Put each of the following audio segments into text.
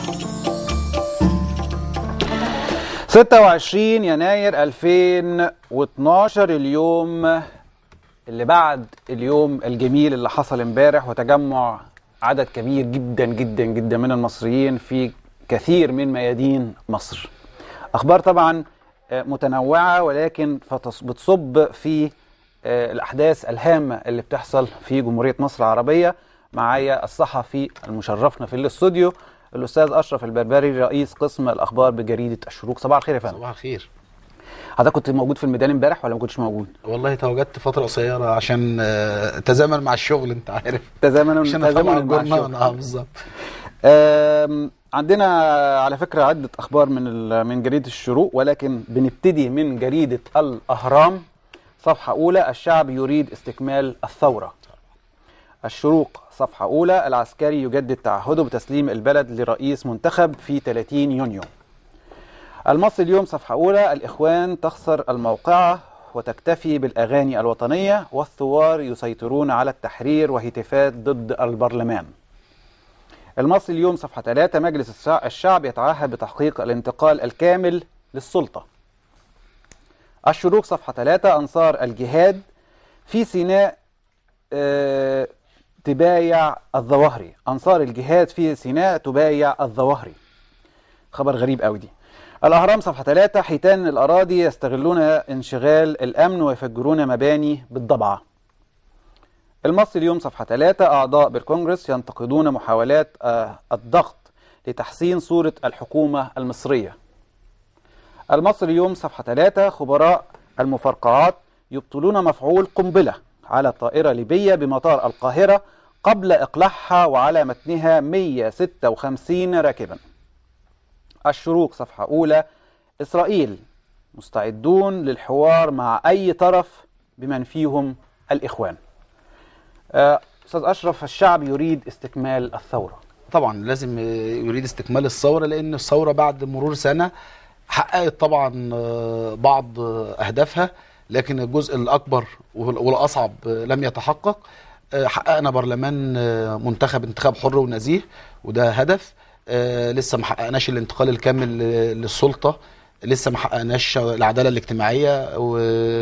26 يناير 2012 اليوم اللي بعد اليوم الجميل اللي حصل امبارح وتجمع عدد كبير جدا جدا جدا من المصريين في كثير من ميادين مصر. اخبار طبعا آه، متنوعه ولكن فتص- بتصب في آه، الاحداث الهامه اللي بتحصل في جمهوريه مصر العربيه معايا الصحفي المشرفنا في الاستوديو الاستاذ اشرف البربري رئيس قسم الاخبار بجريده الشروق صباح الخير يا فندم صباح الخير حضرتك كنت موجود في الميدان امبارح ولا ما كنتش موجود والله تواجدت فترة قصيرة عشان آه، تزامن مع الشغل انت عارف تزامن عشان تزامن طبعا مع جورنال الشغل. اه بالظبط آم، عندنا على فكرة عدة أخبار من ال- من جريدة الشروق ولكن بنبتدي من جريدة الأهرام صفحة أولى الشعب يريد استكمال الثورة الشروق صفحة أولى العسكري يجدد تعهده بتسليم البلد لرئيس منتخب في 30 يونيو المصري اليوم صفحة أولى الإخوان تخسر الموقعة وتكتفي بالأغاني الوطنية والثوار يسيطرون على التحرير وهتافات ضد البرلمان المصري اليوم صفحة 3 مجلس الشع- الشعب يتعهد بتحقيق الانتقال الكامل للسلطة الشروق صفحة 3 أنصار الجهاد في سيناء آه، تبايع الظواهري أنصار الجهاد في سيناء تبايع الظواهري خبر غريب قوي دي الأهرام صفحة 3 حيتان الأراضي يستغلون انشغال الأمن ويفجرون مباني بالضبعة المصري اليوم صفحة 3 أعضاء بالكونغرس ينتقدون محاولات آه، الضغط لتحسين صورة الحكومة المصرية المصري اليوم صفحة 3 خبراء المفرقعات يبطلون مفعول قنبلة على طائرة ليبية بمطار القاهرة قبل إقلاعها وعلى متنها 156 راكبا الشروق صفحة أولى إسرائيل مستعدون للحوار مع أي طرف بمن فيهم الإخوان آه، أستاذ أشرف الشعب يريد استكمال الثورة طبعا لازم آه، يريد استكمال الثورة لأن الثورة بعد مرور سنة حققت طبعا آه، بعض آه، أهدافها لكن الجزء الأكبر وال- والأصعب آه، لم يتحقق آه، حققنا برلمان آه، منتخب انتخاب حر ونزيه وده هدف آه، لسه ما حققناش الانتقال الكامل آه، للسلطة لسه ما حققناش العدالة الاجتماعية و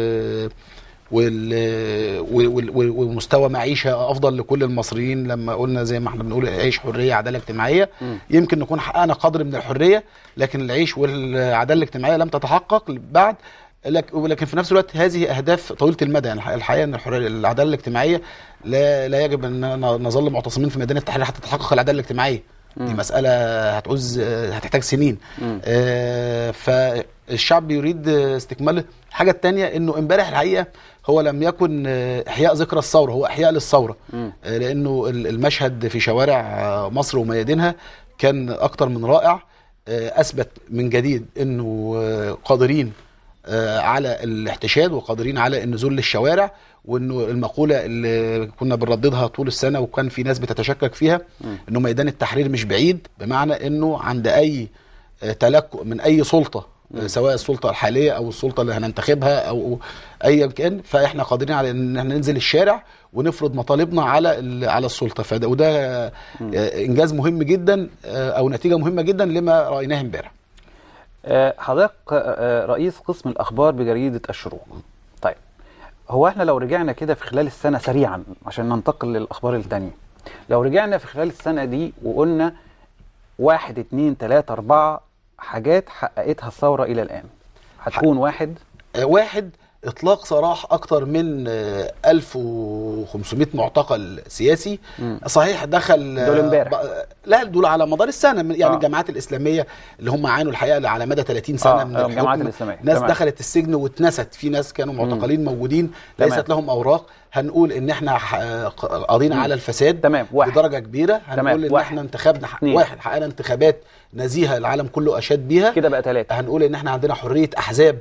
وال... وال... وال... ومستوى معيشه افضل لكل المصريين لما قلنا زي ما احنا بنقول عيش حريه عداله اجتماعيه مم. يمكن نكون حققنا قدر من الحريه لكن العيش والعداله الاجتماعيه لم تتحقق بعد لك- ولكن في نفس الوقت هذه اهداف طويله المدى يعني الح- الحقيقه ان الحريه العداله الاجتماعيه لا لا يجب ان ن- نظل معتصمين في ميدان التحرير حتى تتحقق العداله الاجتماعيه دي مم. مساله هتعوز هتحتاج سنين مم. آه، فالشعب يريد استكمال الحاجه الثانيه انه امبارح الحقيقه هو لم يكن آه، احياء ذكرى الثوره هو احياء للثوره مم. آه، لانه ال- المشهد في شوارع آه، مصر وميادينها كان اكتر من رائع آه، اثبت من جديد انه آه، قادرين آه، على الاحتشاد وقادرين على النزول للشوارع وانه المقوله اللي كنا بنرددها طول السنه وكان في ناس بتتشكك فيها انه ميدان التحرير مش بعيد بمعنى انه عند اي آه، تلكؤ من اي سلطه آه، سواء السلطه الحاليه او السلطه اللي هننتخبها او ايا كان فاحنا قادرين على ان احنا ننزل الشارع ونفرض مطالبنا على ال- على السلطه فده وده آه، انجاز مهم جدا آه، او نتيجه مهمه جدا لما رايناه امبارح آه، حضرتك آه، رئيس قسم الأخبار بجريدة الشروق طيب هو احنا لو رجعنا كده في خلال السنة سريعا عشان ننتقل للأخبار التانية لو رجعنا في خلال السنة دي وقلنا واحد اتنين تلاتة أربعة حاجات حققتها الثورة إلى الآن هتكون واحد آه، واحد اطلاق سراح اكتر من آه، 1500 معتقل سياسي مم. صحيح دخل آه، دول امبارح. ب- لا دول على مدار السنه من- يعني آه. الجامعات الاسلاميه اللي هم عانوا الحقيقه على مدى 30 سنه آه، من آه، الجامعات الحكم الإسلامية. ناس تمام. دخلت السجن واتنست في ناس كانوا معتقلين موجودين تمام. ليست لهم اوراق هنقول ان احنا ح- ق- قاضينا مم. على الفساد تمام، واحد. بدرجه كبيره هنقول ان واحد. احنا انتخبنا ح- اتنين. واحد حققنا انتخابات نزيهه العالم كله اشاد بيها كده بقى تلاتة هنقول ان احنا عندنا حريه احزاب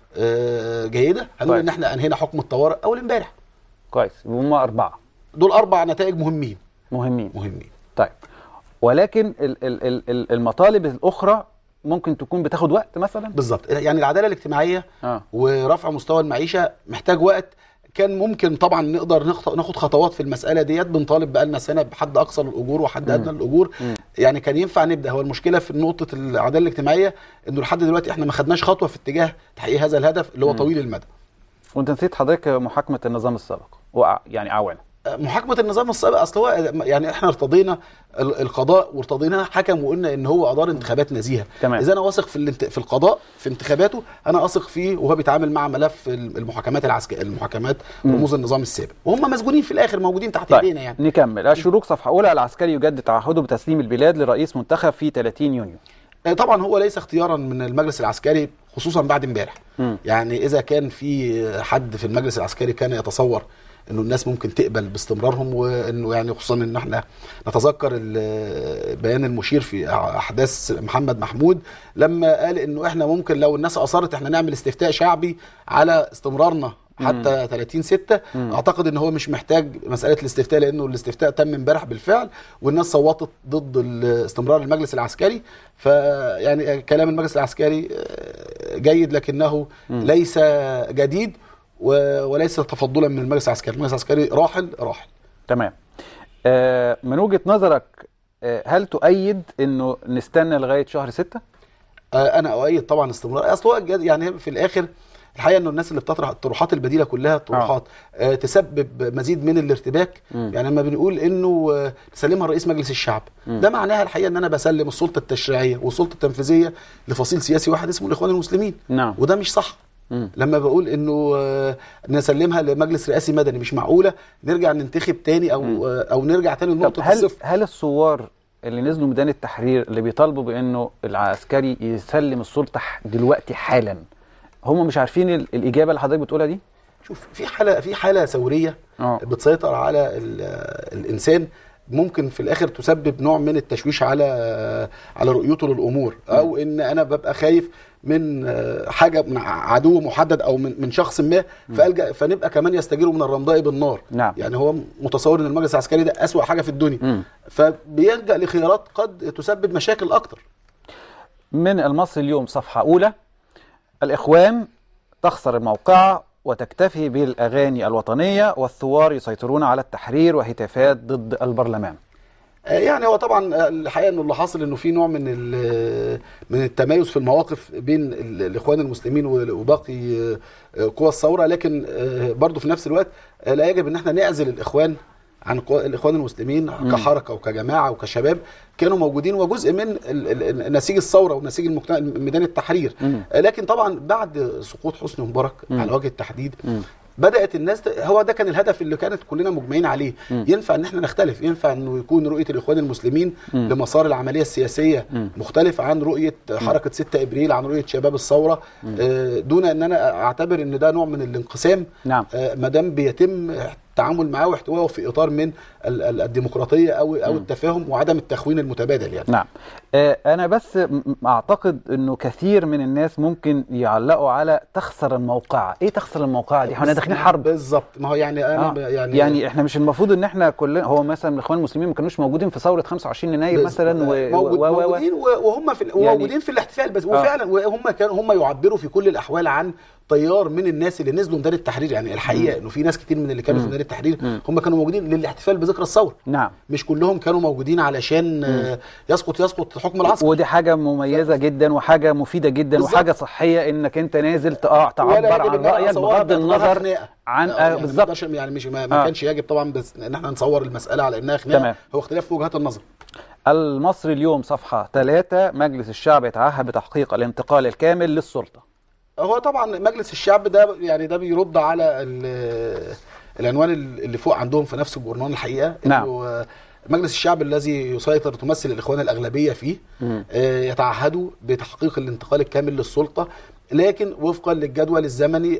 آه، جيده هنقول كويس. ان احنا انهينا حكم الطوارئ اول امبارح كويس هم أربعة دول اربع نتائج مهمين مهمين مهمين طيب ولكن ال- ال- ال- ال- المطالب الأخرى ممكن تكون بتاخد وقت مثلا بالظبط يعني العداله الاجتماعيه اه ورفع مستوى المعيشه محتاج وقت كان ممكن طبعا نقدر نخط- ناخد خطوات في المساله ديت بنطالب بقالنا سنه بحد اقصى للاجور وحد ادنى للاجور يعني كان ينفع نبدا هو المشكله في نقطه العداله الاجتماعيه انه لحد دلوقتي احنا ما خدناش خطوه في اتجاه تحقيق هذا الهدف اللي هو طويل المدى وانت نسيت حضرتك محاكمه النظام السابق وع- يعني اعوانه محاكمه النظام السابق اصل هو يعني احنا ارتضينا ال- القضاء وارتضينا حكم وقلنا ان هو ادار انتخابات نزيهه تمام. اذا انا واثق في الانت... في القضاء في انتخاباته انا اثق فيه وهو بيتعامل مع ملف المحاكمات العسكريه المحاكمات رموز النظام السابق وهم مسجونين في الاخر موجودين تحت طيب ايدينا يعني نكمل الشروق صفحه اولى العسكري يجدد تعهده بتسليم البلاد لرئيس منتخب في 30 يونيو آه، طبعا هو ليس اختيارا من المجلس العسكري خصوصا بعد امبارح مم. يعني اذا كان في حد في المجلس العسكري كان يتصور انه الناس ممكن تقبل باستمرارهم وانه يعني خصوصا ان احنا نتذكر ال- بيان المشير في احداث محمد محمود لما قال انه احنا ممكن لو الناس اصرت احنا نعمل استفتاء شعبي على استمرارنا حتى 30 6 اعتقد ان هو مش محتاج مساله الاستفتاء لانه الاستفتاء تم امبارح بالفعل والناس صوتت ضد ال- استمرار المجلس العسكري فيعني كلام المجلس العسكري آه، جيد لكنه ليس جديد و- وليس تفضلا من المجلس العسكري المجلس العسكري راحل راحل تمام آه، من وجهه نظرك آه، هل تؤيد انه نستنى لغايه شهر 6 آه، انا اؤيد طبعا استمرار اصل هو الجد- يعني في الاخر الحقيقه انه الناس اللي بتطرح الطروحات البديله كلها طروحات آه. تسبب مزيد من الارتباك مم. يعني لما بنقول انه آه، نسلمها لرئيس مجلس الشعب ده معناها الحقيقه ان انا بسلم السلطه التشريعيه والسلطه التنفيذيه لفصيل سياسي واحد اسمه الاخوان المسلمين نعم وده مش صح مم. لما بقول انه آه، نسلمها لمجلس رئاسي مدني مش معقوله نرجع ننتخب تاني او آه، او نرجع تاني طب لنقطه هل الصفر هل الثوار اللي نزلوا ميدان التحرير اللي بيطالبوا بانه العسكري يسلم السلطه ح- دلوقتي حالا هم مش عارفين ال- الاجابه اللي حضرتك بتقولها دي؟ شوف في حاله في حاله ثوريه اه بتسيطر على ال- الانسان ممكن في الاخر تسبب نوع من التشويش على على رؤيته للامور او ان انا ببقى خايف من حاجه من عدو محدد او من من شخص ما فالجا فنبقى كمان يستجيروا من الرمضاء بالنار نعم. يعني هو متصور ان المجلس العسكري ده اسوا حاجه في الدنيا مم. فبيلجا لخيارات قد تسبب مشاكل اكتر من المصري اليوم صفحة أولى الإخوان تخسر الموقعة وتكتفي بالأغاني الوطنية والثوار يسيطرون على التحرير وهتافات ضد البرلمان آه، يعني هو طبعا آه، الحقيقه انه اللي حاصل انه في نوع من ال- من التمايز في المواقف بين ال- الاخوان المسلمين و- وباقي آه، آه، قوى الثوره لكن آه، برضه في نفس الوقت آه، لا يجب ان احنا نعزل الاخوان عن قوى- الاخوان المسلمين كحركه وكجماعه وكشباب كانوا موجودين وجزء من ال- ال- نسيج الثوره ونسيج المجتمع ميدان التحرير مم. آه، لكن طبعا بعد سقوط حسني مبارك مم. على وجه التحديد مم. بدات الناس ت... هو ده كان الهدف اللي كانت كلنا مجمعين عليه مم. ينفع ان احنا نختلف ينفع انه يكون رؤيه الاخوان المسلمين مم. لمسار العمليه السياسيه مم. مختلف عن رؤيه حركه 6 ابريل عن رؤيه شباب الثوره آه، دون ان انا اعتبر ان ده نوع من الانقسام نعم ما دام بيتم التعامل معاه واحتوائه في اطار من ال- ال- الديمقراطيه او او التفاهم وعدم التخوين المتبادل يعني نعم آه، أنا بس م- م- أعتقد أنه كثير من الناس ممكن يعلقوا على تخسر الموقعة إيه تخسر الموقعة دي؟ احنا داخلين حرب بالظبط ما هو يعني انا آه. ب- يعني, يعني يعني احنا مش المفروض ان احنا كلنا هو مثلا الاخوان المسلمين ما كانوش موجودين في ثوره 25 يناير بز- مثلا و موجود و و و موجودين و- وهم في يعني- موجودين في الاحتفال بس وفعلا وهم كانوا هم يعبروا في كل الاحوال عن تيار من الناس اللي نزلوا ميدان التحرير يعني الحقيقه انه في ناس كتير من اللي كانوا في ميدان التحرير هم كانوا موجودين للاحتفال بذكرى الثوره نعم مش كلهم كانوا موجودين علشان آه، يسقط يسقط حكم العسكر ودي حاجه مميزه جدا وحاجه مفيده جدا بالظبط. وحاجه صحيه انك انت نازل تع- ولا تعبر يجب عن إن أنا رايك أصورها بغض باعتبارها النظر خناقة. عن آه، آه يعني بالظبط بالظبط يعني مش ما, ما آه. كانش يجب طبعا بس ان احنا نصور المساله على انها خناقه تمام. هو اختلاف في وجهات النظر المصري اليوم صفحه 3 مجلس الشعب يتعهد بتحقيق الانتقال الكامل للسلطه هو طبعا مجلس الشعب ده يعني ده بيرد على ال- العنوان اللي فوق عندهم في نفس الجورنال الحقيقه نعم. انه مجلس الشعب الذي يسيطر تمثل الاخوان الاغلبيه فيه مم. آه، يتعهدوا بتحقيق الانتقال الكامل للسلطه لكن وفقا للجدول الزمني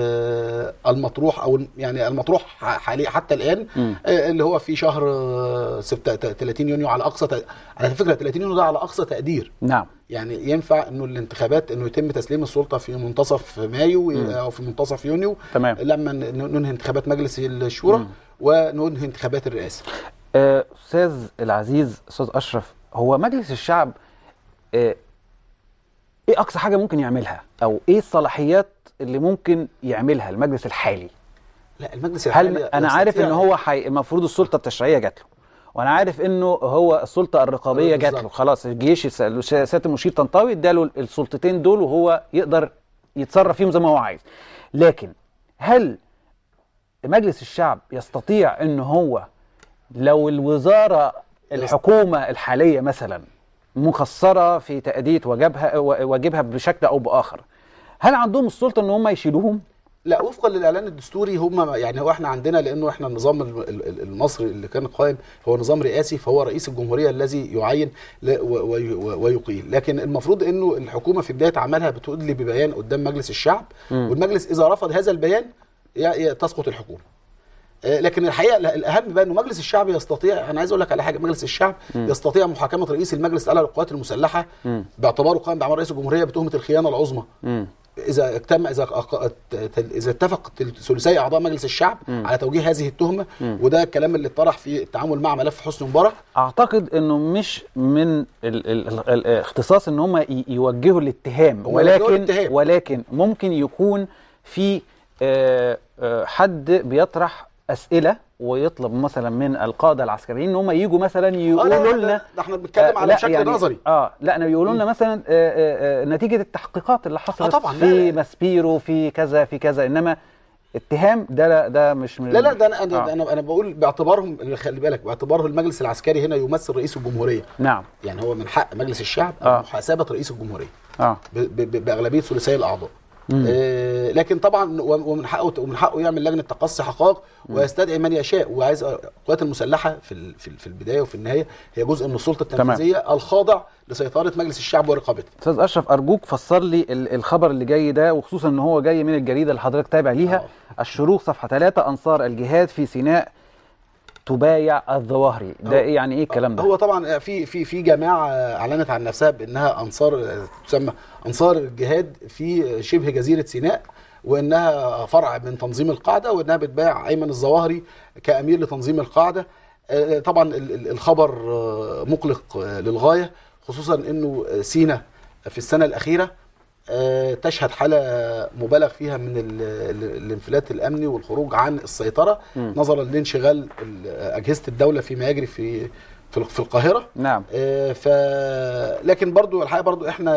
ال- المطروح او يعني المطروح حاليا حتى الان مم. آه، اللي هو في شهر آه، سبت- 30 يونيو على اقصى ت- على فكره 30 يونيو ده على اقصى تقدير نعم يعني ينفع انه الانتخابات انه يتم تسليم السلطه في منتصف مايو او في منتصف يونيو تمام. لما ن- ننهي انتخابات مجلس الشورى وننهي انتخابات الرئاسه آه، استاذ العزيز استاذ اشرف هو مجلس الشعب آه، ايه اقصى حاجه ممكن يعملها او ايه الصلاحيات اللي ممكن يعملها المجلس الحالي لا المجلس هل الحالي انا عارف يستطيع- ان هو حي... المفروض السلطه التشريعيه جات له وانا عارف انه هو السلطه الرقابيه جات له بالظبط. خلاص الجيش الس- سياده المشير طنطاوي اداله السلطتين دول وهو يقدر يتصرف فيهم زي ما هو عايز لكن هل مجلس الشعب يستطيع ان هو لو الوزاره الحكومه الحاليه مثلا مقصره في تاديه واجبها واجبها بشكل او باخر هل عندهم السلطه ان هم يشيلوهم لا وفقا للاعلان الدستوري هم يعني هو احنا عندنا لانه احنا النظام ال- ال- المصري اللي كان قائم هو نظام رئاسي فهو رئيس الجمهوريه الذي يعين ل- و- وي- و- ويقيل لكن المفروض انه الحكومه في بدايه عملها بتدلي ببيان قدام مجلس الشعب والمجلس اذا رفض هذا البيان ي- ي- تسقط الحكومه آه، لكن الحقيقه لا- الاهم بقى انه مجلس الشعب يستطيع انا عايز اقول لك على حاجه مجلس الشعب يستطيع محاكمه رئيس المجلس الاعلى للقوات المسلحه باعتباره قائم باعمال رئيس الجمهوريه بتهمه الخيانه العظمى اذا اجتمع اذا أق- اذا اتفق ثلثي اعضاء مجلس الشعب على توجيه هذه التهمه وده الكلام اللي اتطرح في التعامل مع ملف حسني مبارك اعتقد انه مش من ال ال ال الاختصاص ان هم ي- يوجهوا الاتهام هم يوجهوا ولكن الاتهام. ولكن ممكن يكون في آه، آه، حد بيطرح اسئله ويطلب مثلا من القاده العسكريين ان هم يجوا مثلا آه، لا، يقولوا لا، لنا ده- ده احنا بنتكلم آه، على لا، بشكل يعني نظري اه لا انا بيقولوا لنا مثلا آه، آه، آه، نتيجه التحقيقات اللي حصلت طبعاً، لا، في لا. ماسبيرو في كذا في كذا انما اتهام ده لا ده مش من لا لا ده انا انا آه. انا, أنا بقول باعتبارهم خلي بالك باعتباره المجلس العسكري هنا يمثل رئيس الجمهوريه نعم يعني هو من حق مجلس الشعب آه. محاسبه رئيس الجمهوريه اه ب- ب- باغلبيه ثلثي الاعضاء آه لكن طبعا و- ومن حقه ومن حقه يعمل لجنه تقصي حقائق ويستدعي من يشاء وعايز القوات المسلحه في ال- في ال- في البدايه وفي النهايه هي جزء من السلطه تمام. التنفيذيه الخاضع لسيطره مجلس الشعب ورقابته استاذ اشرف ارجوك فسر لي ال- الخبر اللي جاي ده وخصوصا ان هو جاي من الجريده اللي حضرتك تابع ليها آه. الشروق صفحه 3 انصار الجهاد في سيناء تبايع الظواهري ده هو- ايه يعني ايه الكلام ده هو طبعا في في في جماعه اعلنت عن نفسها بانها انصار تسمى انصار الجهاد في شبه جزيره سيناء وانها فرع من تنظيم القاعده وانها بتبايع ايمن الظواهري كامير لتنظيم القاعده آه، طبعا ال- ال- الخبر آه، مقلق آه، للغايه خصوصا انه سينا في السنه الاخيره آه، تشهد حالة مبالغ فيها من ال- ال- الانفلات الأمني والخروج عن السيطرة نظرا لانشغال ال- أجهزة الدولة فيما يجري في في في القاهرة نعم آه، ف لكن برضو الحقيقة برضو احنا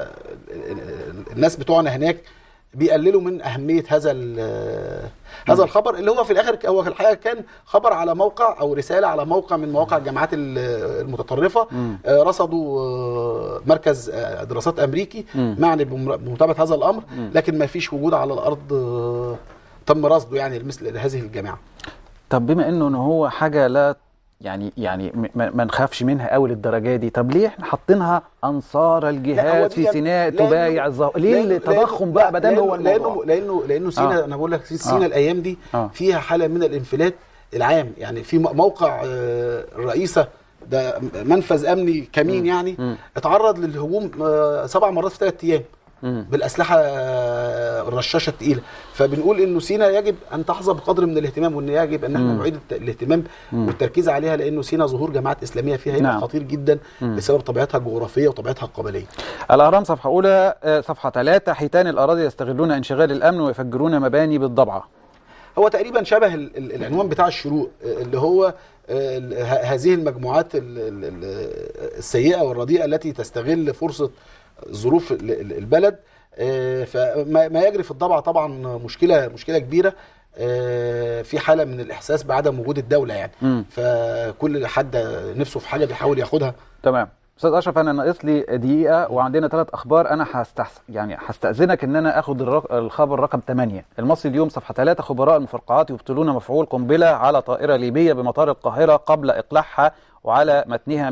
الناس بتوعنا هناك بيقللوا من أهمية هذا ال- هذا الخبر اللي هو في الآخر هو في الحقيقة كان خبر على موقع أو رسالة على موقع من مواقع الجامعات ال- المتطرفة آه، رصدوا آه، مركز آه، دراسات أمريكي معني بمر- بمتابعة هذا الأمر لكن ما فيش وجود على الأرض آه، تم رصده يعني مثل هذه الجامعة طب بما انه إن هو حاجه لا يعني يعني م- ما ما نخافش منها قوي للدرجه دي طب ليه احنا حاطينها انصار لا، هو الجهاد دي في يعني- سيناء لأنه- تبايع الظواهر ليه لأنه- التضخم لأنه- بقى لا، ما دام هو لأنه الموضوع لانه لانه لانه سينا آه. انا بقول لك سينا آه. الايام دي آه. فيها حاله من الانفلات العام يعني في م- موقع آه، الرئيسه ده منفذ امني كمين يعني اتعرض للهجوم آه، سبع مرات في ثلاث ايام مم. بالاسلحه آه، الرشاشه الثقيله فبنقول انه سينا يجب ان تحظى بقدر من الاهتمام وان يجب ان احنا نعيد الت- الاهتمام والتركيز عليها لانه سينا ظهور جماعات اسلاميه فيها هيبقى نعم. خطير جدا بسبب طبيعتها الجغرافيه وطبيعتها القبليه الاهرام صفحه اولى آه، صفحه 3 حيتان الاراضي يستغلون انشغال الامن ويفجرون مباني بالضبعه هو تقريبا شبه ال- ال- العنوان بتاع الشروق آه، اللي هو آه، ال- ه- هذه المجموعات ال- ال- ال- السيئه والرديئه التي تستغل فرصه ظروف ال- ال- البلد آه، فما ما يجري في الضبع طبعا مشكله مشكله كبيره آه، في حاله من الاحساس بعدم وجود الدوله يعني مم. فكل حد نفسه في حاجه بيحاول ياخدها تمام استاذ اشرف انا ناقص لي دقيقه وعندنا ثلاث اخبار انا هستحس يعني هستاذنك ان انا اخد الرق... الخبر رقم 8 المصري اليوم صفحه 3 خبراء المفرقعات يبطلون مفعول قنبله على طائره ليبيه بمطار القاهره قبل اقلاعها وعلى متنها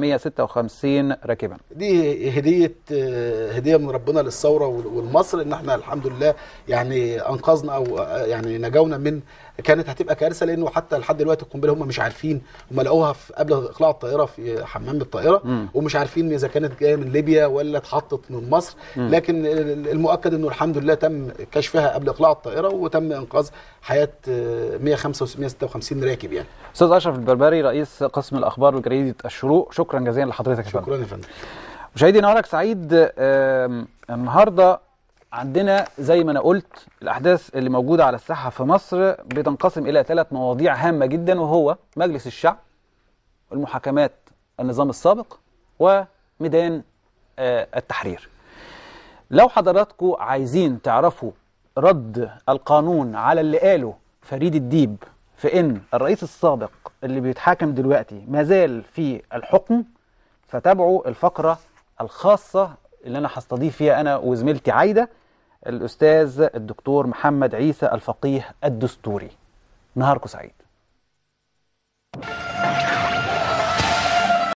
156 راكبا دي هديه آه، هديه من ربنا للثوره وال- والمصر ان احنا الحمد لله يعني انقذنا او آه، يعني نجونا من كانت هتبقى كارثه لانه حتى لحد دلوقتي القنبله هم مش عارفين هم لقوها في قبل اقلاع الطائره في حمام الطائره مم. ومش عارفين اذا كانت جايه من ليبيا ولا اتحطت من مصر لكن ال- المؤكد انه الحمد لله تم كشفها قبل اقلاع الطائره وتم انقاذ حياه آه، 155 156 راكب يعني استاذ اشرف البربري رئيس قسم الاخبار بجريده الشروق شكرا جزيلا لحضرتك يا فندم شكرا يا فندم مشاهدي نهارك سعيد آم، النهارده عندنا زي ما انا قلت الاحداث اللي موجوده على الساحه في مصر بتنقسم الى ثلاث مواضيع هامه جدا وهو مجلس الشعب المحاكمات النظام السابق وميدان آه، التحرير لو حضراتكم عايزين تعرفوا رد القانون على اللي قاله فريد الديب في ان الرئيس السابق اللي بيتحاكم دلوقتي ما زال في الحكم فتابعوا الفقرة الخاصة اللي أنا هستضيف فيها أنا وزميلتي عايدة الأستاذ الدكتور محمد عيسى الفقيه الدستوري نهاركم سعيد